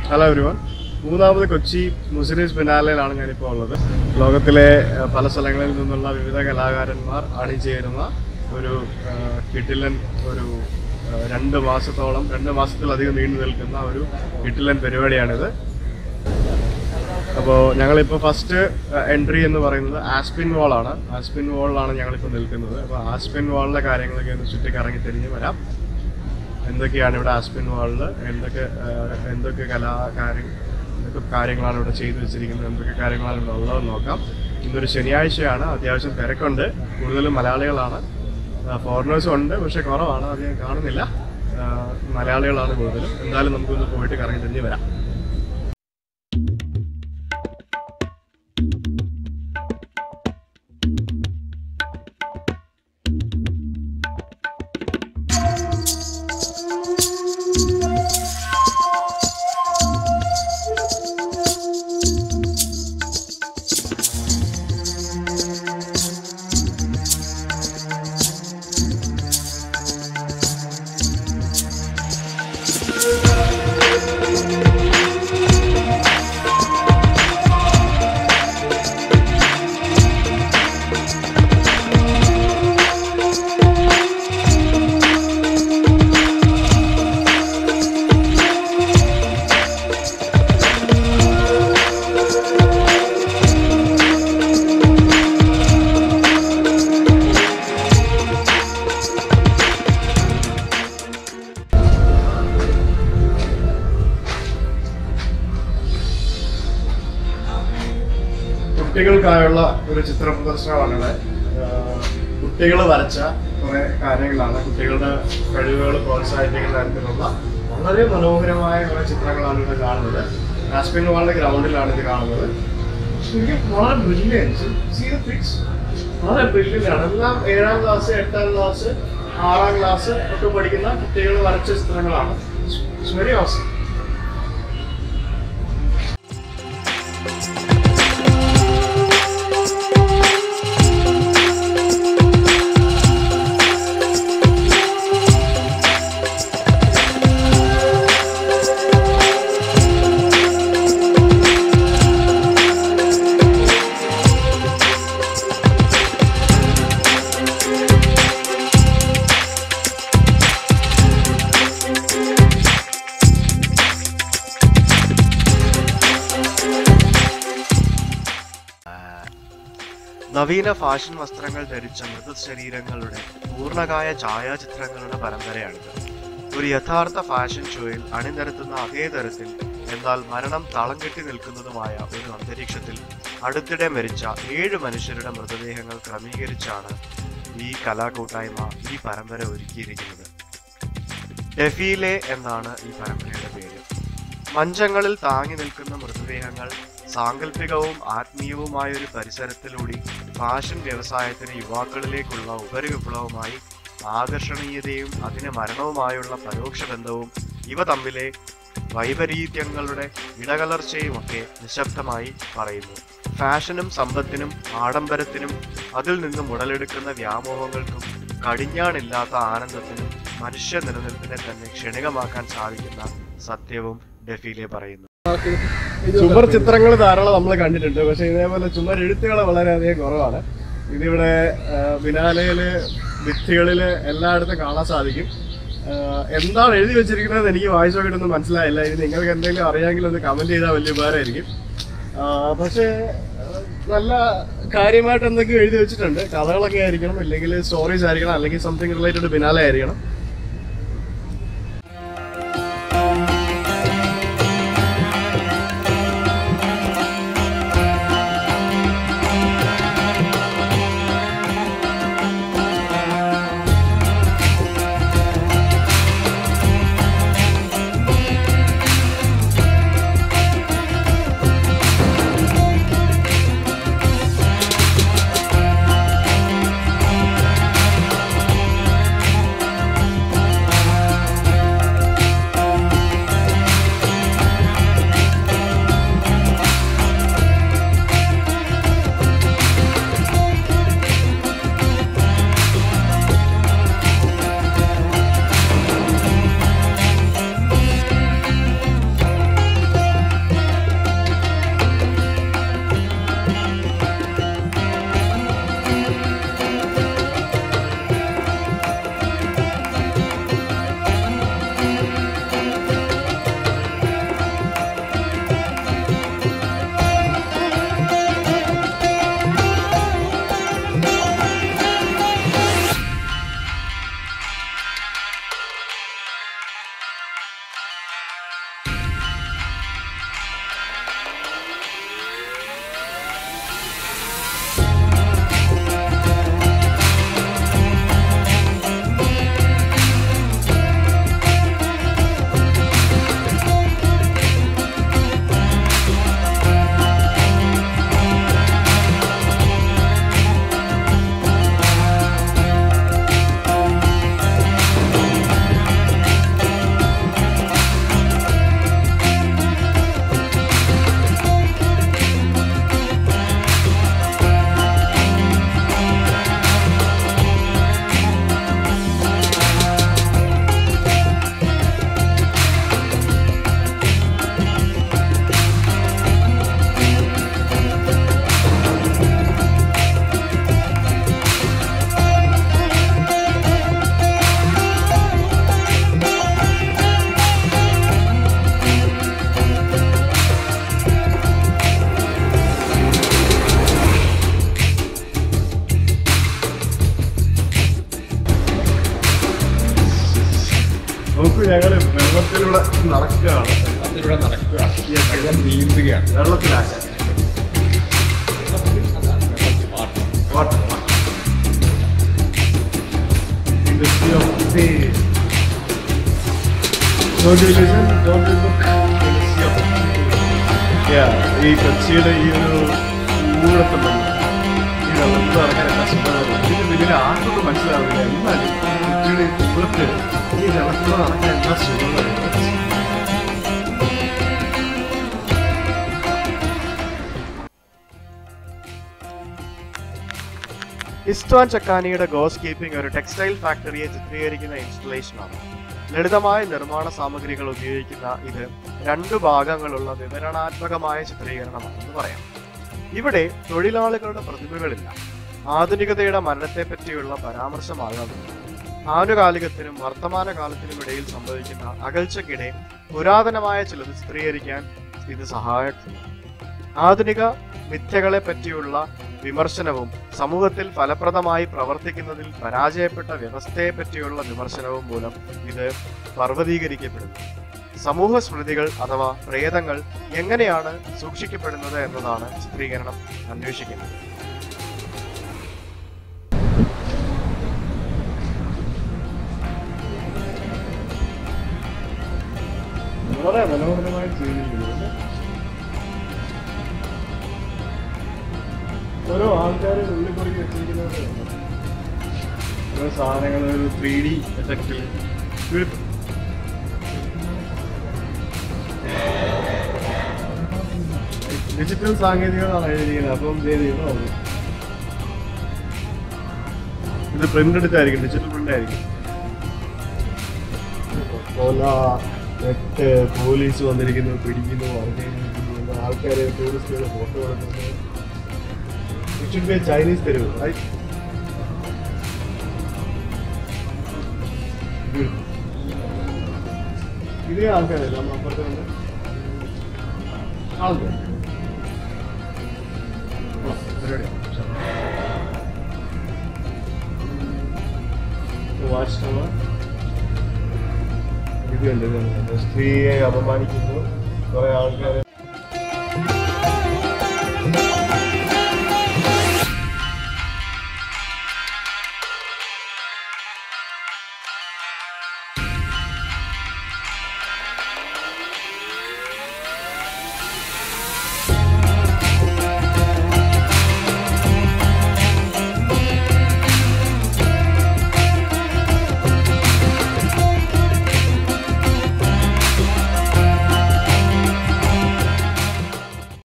Hello everyone മൂന്നാമത് കൊച്ചി മുസിരീസ് ഫിനാലയിലാണ് ഞാനിപ്പോൾ ഉള്ളത് ലോകത്തിലെ ഏഹ്, പല സ്ഥലങ്ങളിൽ നിന്നുള്ള വിവിധ കലാകാരന്മാർ അണിചേരുന്ന ഒരു ഏഹ്, കിടിലൻ ഒരു ഏഹ്, രണ്ട് മാസത്തോളം രണ്ട് മാസത്തിലധികം നീണ്ടു നിൽക്കുന്ന ഒരു കിടിലൻ പരിപാടിയാണിത് അപ്പോൾ ഞങ്ങളിപ്പോൾ ഫസ്റ്റ് എൻട്രി എന്ന് പറയുന്നത് ആസ്പിൻ വാളാണ് ആസ്പിൻ വാളിലാണ് ഞങ്ങളിപ്പോൾ നിൽക്കുന്നത് അപ്പോൾ ആസ്പിൻ വാളിലെ കാര്യങ്ങളൊക്കെ ഒന്ന് ചുറ്റി കറങ്ങി തിരിഞ്ഞ് വരാം എന്തൊക്കെയാണ് ഇവിടെ ആസ്പിൻ വാളിൽ എന്തൊക്കെ ആ, എന്തൊക്കെ കലാകാര്യം എന്തൊക്കെ കാര്യങ്ങളാണ് ഇവിടെ ചെയ്തു വെച്ചിരിക്കുന്നത് എന്തൊക്കെ കാര്യങ്ങളാണ് ഇവിടെ ഉള്ളതെന്ന് നോക്കാം ഇന്നൊരു ശനിയാഴ്ചയാണ് അത്യാവശ്യം തിരക്കുണ്ട് കൂടുതലും മലയാളികളാണ് ഫോറിനേഴ്സും ഉണ്ട് പക്ഷെ കുറവാണ് അത് ഞാൻ കാണുന്നില്ല ആ, മലയാളികളാണ് കൂടുതലും എന്തായാലും നമുക്കൊന്ന് പോയിട്ട് കറങ്ങി തിരിഞ്ഞ് വരാം കുട്ടികൾക്കായുള്ള ഒരു ചിത്ര പ്രദർശനമാണ് ഇവിടെ കുട്ടികൾ വരച്ച കുറെ കാര്യങ്ങളാണ് കുട്ടികളുടെ കഴിവുകൾ പ്രോത്സാഹിപ്പിക്കുന്ന തരത്തിലുള്ള വളരെ മനോഹരമായ കുറെ ചിത്രങ്ങളാണ് ഇവിടെ കാണുന്നത് കാശ്മീർ വാളിന്റെ ഗ്രൗണ്ടിലാണ് ഇത് കാണുന്നത് ശരിക്കും വളരെ ബ്രില്യൻസ് വളരെ ബ്രില്യൻ്റ് ആണ് എല്ലാം ഏഴാം ക്ലാസ് എട്ടാം ക്ലാസ് ആറാം ക്ലാസ് ഒക്കെ പഠിക്കുന്ന കുട്ടികൾ വരച്ച ചിത്രങ്ങളാണ് വെരി awesome നവീന ഫാഷൻ വസ്ത്രങ്ങൾ ധരിച്ച മൃതശരീരങ്ങളുടെ പൂർണ്ണകായ ഛായാചിത്രങ്ങളുടെ പരമ്പരയാണിത് ഒരു യഥാർത്ഥ ഫാഷൻ ഷോയിൽ അണിനിരത്തുന്ന അതേ തരത്തിൽ എന്നാൽ മരണം തളം കെട്ടി നിൽക്കുന്നതുമായ ഒരു അന്തരീക്ഷത്തിൽ അടുത്തിടെ മരിച്ച ഏഴ് മനുഷ്യരുടെ മൃതദേഹങ്ങൾ ക്രമീകരിച്ചാണ് ഈ കലാകൂട്ടായ്മ ഈ പരമ്പര ഒരുക്കിയിരിക്കുന്നത് ഡെഫീലെ എന്നാണ് ഈ പരമ്പരയുടെ പേര് മഞ്ചങ്ങളിൽ താങ്ങി നിൽക്കുന്ന മൃതദേഹങ്ങൾ സാങ്കല്പികവും ആത്മീയവുമായ ഒരു പരിസരത്തിലൂടെ ഫാഷൻ വ്യവസായത്തിന് യുവാക്കളിലേക്കുള്ള ഉപരിവിപ്ലവമായി ആകർഷണീയതയും അതിന് മരണവുമായുള്ള പരോക്ഷ ബന്ധവും ഇവ തമ്മിലെ വൈപരീത്യങ്ങളുടെ ഇടകലർച്ചയുമൊക്കെ നിശബ്ദമായി പറയുന്നു ഫാഷനും സമ്പത്തിനും ആഡംബരത്തിനും അതിൽ നിന്നും ഉടലെടുക്കുന്ന വ്യാമോഹങ്ങൾക്കും കടിഞ്ഞാണില്ലാത്ത ആനന്ദത്തിനും മനുഷ്യ നിലനിൽപ്പിനെ തന്നെ ക്ഷണികമാക്കാൻ സാധിക്കുന്ന സത്യവും ഡെഫീലെ പറയുന്നു ചുമർ ചിത്രങ്ങൾ ധാരാളം നമ്മൾ കണ്ടിട്ടുണ്ട് പക്ഷെ ഇതേപോലെ ചുമർ എഴുത്തുകൾ വളരെയധികം കുറവാണ് ഇതിവിടെ ആ, ബിനാലയില് ഭിത്തികളില് എല്ലായിടത്തും കാണാൻ സാധിക്കും ആ, എന്താണ് എഴുതി വെച്ചിരിക്കുന്നത് എനിക്ക് വായിച്ചു നോക്കിയിട്ടൊന്നും മനസ്സിലായില്ല ഇത് നിങ്ങൾക്ക് എന്തെങ്കിലും അറിയാമെങ്കിൽ ഒന്ന് കമന്റ് ചെയ്താൽ വലിയ ഉപകാരമായിരിക്കും ആ, പക്ഷേ ആ, നല്ല കാര്യമായിട്ട് എന്തൊക്കെയോ എഴുതി വെച്ചിട്ടുണ്ട് കഥകളൊക്കെ ആയിരിക്കണം ഇല്ലെങ്കിൽ സ്റ്റോറീസ് ആയിരിക്കണം അല്ലെങ്കിൽ സംതിങ് റിലേറ്റഡ് ബിനാലെ ആയിരിക്കണം വെള്ളത്തിലൂടെ നടക്കുക വെള്ളം നീന്തുകയാണ് വെള്ളത്തിലാശ water Industry of space. Don't you listen? Don't you look? Industry of Yeah, ഈ കൊച്ചിയുടെ ഈ ഒരു ഊഴത്തുണ്ട് ഈ വെള്ളത്തിൽ ഇറങ്ങാൻ കഷ്ടപ്പാടുണ്ട് ഇതിന് ഇതിന് ആർക്കൊന്നും മനസ്സിലാവില്ല എന്നാലും കൊച്ചിയുടെ ഈ കുളത്ത് ഈ വെള്ളത്തിലൂടെ നടക്കാൻ എന്താ സുഖം ഇസ്ത്വാൻ ചക്കാനിയുടെ ഗോസ് കീപ്പിംഗ് ഒരു ടെക്സ്റ്റൈൽ ഫാക്ടറിയെ ചിത്രീകരിക്കുന്ന ഇൻസ്റ്റലേഷനാണ് ലളിതമായ നിർമ്മാണ സാമഗ്രികൾ ഉപയോഗിക്കുന്ന ഇത് രണ്ടു ഭാഗങ്ങളുള്ള വിവരണാത്മകമായ ചിത്രീകരണമാണെന്ന് പറയാം ഇവിടെ തൊഴിലാളികളുടെ പ്രതിഭകളില്ല ആധുനികതയുടെ മരണത്തെ പറ്റിയുള്ള പരാമർശമാകാറുണ്ട് ആനുകാലികത്തിനും വർത്തമാനകാലത്തിനും ഇടയിൽ സംഭവിക്കുന്ന അകൽച്ചയ്ക്കിടെ പുരാതനമായ ചിലത് ചിത്രീകരിക്കാൻ ഇത് സഹായിക്കുന്നു ആധുനിക മിഥ്യകളെ പറ്റിയുള്ള വിമർശനവും സമൂഹത്തിൽ ഫലപ്രദമായി പ്രവർത്തിക്കുന്നതിൽ പരാജയപ്പെട്ട വ്യവസ്ഥയെ പറ്റിയുള്ള വിമർശനവും മൂലം ഇത് പർവ്വതീകരിക്കപ്പെടുന്നു സമൂഹ സ്മൃതികൾ അഥവാ പ്രേതങ്ങൾ എങ്ങനെയാണ് സൂക്ഷിക്കപ്പെടുന്നത് എന്നതാണ് ചിത്രീകരണം അന്വേഷിക്കുന്നത് വളരെ മനോഹരമായി ചെയ്തിരിക്കുന്നു അല്ലേ? ഓരോ ആൾക്കാർ ഉള്ളിൽ കുറിച്ച് വെച്ചിരിക്കുന്നത് ഓരോ സാധനങ്ങൾ ഒരു ത്രീ ഡി എഫക്റ്റിൽ ഡിജിറ്റൽ സാങ്കേതികതയാണ് എഴുതിയിരിക്കുന്നത് അപ്പം ഇത് ചെയ്യുന്നു ഇത് പ്രിന്റ് എടുത്തായിരിക്കും ഡിജിറ്റൽ പ്രിന്റ് ആയിരിക്കും കൊല വെട്ട് പോലീസ് വന്നിരിക്കുന്നു പിടിക്കുന്നു അറിഞ്ഞിരിക്കുന്നു ആൾക്കാർ ടൂറിസ്റ്റുകൾ ഫോട്ടോ എടുക്കുന്നു ഇറ്റ് ഷുഡ് ബി ചൈനീസ് തെരുവ് right? Good. ഇതേ ആൾക്കാരല്ല നമ്മൾ അപ്പുറത്ത് കണ്ട് ആൾക്കാർ വാച്ച് ടവർ ഇത് കണ്ടത് സ്ത്രീയെ അപമാനിക്കുന്നു കുറെ ആൾക്കാർ